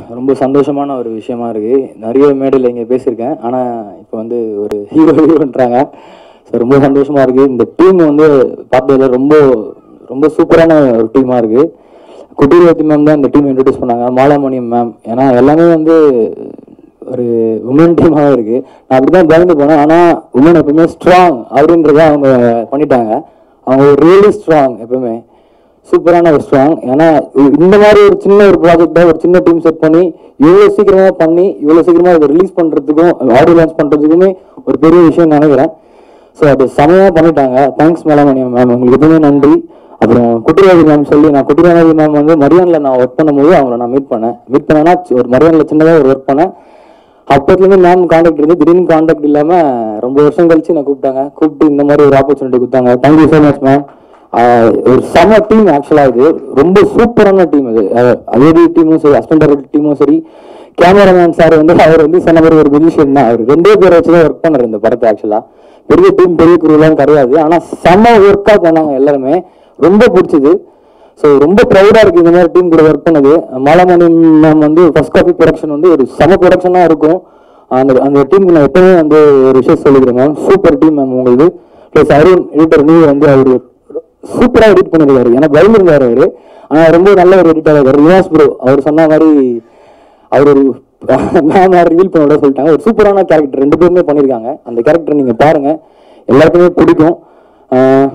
ரொம்ப சந்தோஷமான ஒரு விஷயமா இருக்கு நிறைய மேடையில் இங்கே பேசியிருக்கேன் ஆனால் இப்போ வந்து ஒரு ஹீரோ ஹீரோன்றாங்க ஸோ ரொம்ப சந்தோஷமா இருக்கு இந்த டீம் வந்து பார்த்ததுல ரொம்ப ரொம்ப சூப்பரான ஒரு டீமாக இருக்கு குட்டிரவத்தி மேம் தான் இந்த டீம் இன்ட்ரடியூஸ் பண்ணாங்க மாலாமணியம் மேம் ஏன்னா எல்லாமே வந்து ஒரு உமன் டீமாக இருக்கு நான் அப்படிதான் பயந்து போனேன் ஆனால் உமன் எப்பவுமே ஸ்ட்ராங் அப்படின்றத அவங்க பண்ணிட்டாங்க அவங்க ரியலி ஸ்ட்ராங் எப்பவுமே சூப்பரான ஒரு ஸ்ட்ராங் ஏன்னா இ- இந்த மாதிரி ஒரு சின்ன ஒரு ப்ராஜெக்டை ஒரு சின்ன டீம் செட் பண்ணி இவ்வளோ சீக்கிரமா பண்ணி இவ்வளோ சீக்கிரமா இதை ரிலீஸ் பண்றதுக்கும் ஆடியோ லான்ச் பண்றதுக்குமே ஒரு பெரிய விஷயம் நினைக்கிறேன் ஸோ அது செமையா பண்ணிட்டாங்க தேங்க்ஸ் மேலமணியம் மேம் உங்களுக்கு எதுவுமே நன்றி அப்புறம் குட்டிராஜி மேம் சொல்லி நான் குட்டிராஜி மேம் வந்து மரியானில் நான் ஒர்க் பண்ணும்போது அவங்கள நான் மீட் பண்ணேன் மீட் பண்ணேன்னா ஒரு மரியானில் சின்னதாக ஒரு ஒர்க் பண்ணேன் அப்பத்துலேருந்து மேம் காண்டாக்ட் இருந்து திடீர்னு காண்டாக்ட் இல்லாம ரொம்ப வருஷம் கழிச்சு நான் கூப்பிட்டாங்க கூப்பிட்டு இந்த மாதிரி ஒரு ஆப்பர்ச்சுனிட்டி கொடுத்தாங்க தேங்க்யூ ஸோ மச் மேம் ஒரு செம டீம் ஆக்சுவலா இது ரொம்ப சூப்பரான டீம் இது ஐடி டீமும் சரி அசிஸ்டன்ட் டைரக்டர் டீமும் சரி கேமராமேன் சார் வந்து அவர் வந்து சொன்ன மாதிரி ஒரு மியூசிஷியன் தான் அவர் ரெண்டே பேரை வச்சு தான் ஒர்க் பண்ணார் இந்த படத்தை ஆக்சுவலா பெரிய டீம் பெரிய குரூலாம் கிடையாது ஆனா செம ஒர்க்கா பண்ணாங்க எல்லாருமே ரொம்ப பிடிச்சது ஸோ ரொம்ப ப்ரௌடா இருக்கு இந்த மாதிரி டீம் கூட ஒர்க் பண்ணது மாலாமணி மேம் வந்து ஃபர்ஸ்ட் காப்பி ப்ரொடக்ஷன் வந்து ஒரு செம ப்ரொடக்ஷனாக இருக்கும் அந்த அந்த டீமுக்கு நான் எப்பவுமே வந்து ஒரு விஷயம் சொல்லிக்கிறேன் மேம் சூப்பர் டீம் மேம் உங்களுக்கு ப்ளஸ் அருண் எடிட்டர் நீ வந்து அவர் சூப்பராக எடிட் பண்ணிருக்காரு ஏன்னா பயந்துருந்தாரு அவரு ஆனால் ரொம்ப நல்ல ஒரு எடிட்டர் இருக்காரு ரியாஸ் ப்ரோ அவர் சொன்ன மாதிரி அவர் ஒரு மேம் ரிவீல் பண்ண விட சொல்லிட்டாங்க ஒரு சூப்பரான கேரக்டர் ரெண்டு பேருமே பண்ணியிருக்காங்க அந்த கேரக்டர் நீங்க பாருங்க எல்லாருக்குமே பிடிக்கும் ஆஹ்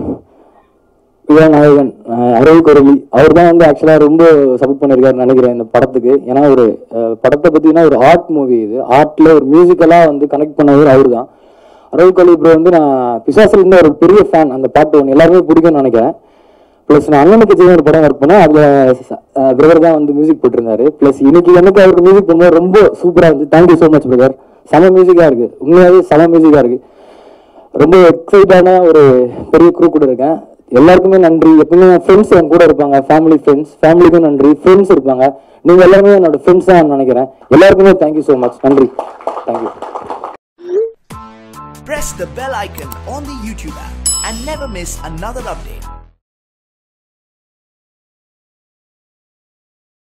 நாயகன் அரவி குரலி அவர் தான் வந்து ஆக்சுவலாக ரொம்ப சப்போர்ட் பண்ணியிருக்காருன்னு நினைக்கிறேன் இந்த படத்துக்கு ஏன்னா ஒரு அஹ், படத்தை பற்றினா ஒரு ஆர்ட் மூவி இது ஆர்ட்ல ஒரு மியூசிக்கலாக வந்து கனெக்ட் பண்ணவர் அவர் தான் அரவி குரலி ப்ரோ வந்து நான் பிசாசில் இருந்து ஒரு பெரிய ஃபேன் அந்த பாட்டு ஒன்று எல்லாருமே பிடிக்கும்னு நினைக்கிறேன் ப்ளஸ் நான் அண்ணனுக்கு ஜெயம் ஒரு படம் ஒர்க் பண்ணேன் அதில் பிரதர் தான் வந்து மியூசிக் போட்டிருந்தாரு ப்ளஸ் இன்னைக்கு எனக்கு அவருக்கு மியூசிக் பண்ணும்போது ரொம்ப சூப்பராக இருந்துச்சு தேங்க்யூ ஸோ மச் பிரதர் செம மியூசிக்காக இருக்கு உண்மையாகவே செம மியூசிக்காக இருக்கு ரொம்ப எக்ஸைட்டான ஒரு பெரிய குரூப் கூட இருக்கேன் எல்லாருக்குமே நன்றி எப்பவுமே ஃப்ரெண்ட்ஸ் என் கூட இருப்பாங்க ஃபேமிலி ஃப்ரெண்ட்ஸ் ஃபேமிலிக்கும் நன்றி ஃப்ரெண்ட்ஸ் இருப்பாங்க நீங்க எல்லாருமே என்னோட ஃப்ரெண்ட்ஸ் தான் நினைக்கிறேன் எல்லாருக்குமே தேங்க்யூ ஸோ மச் நன்றி thank you press the bell icon on the YouTube app and never miss another update.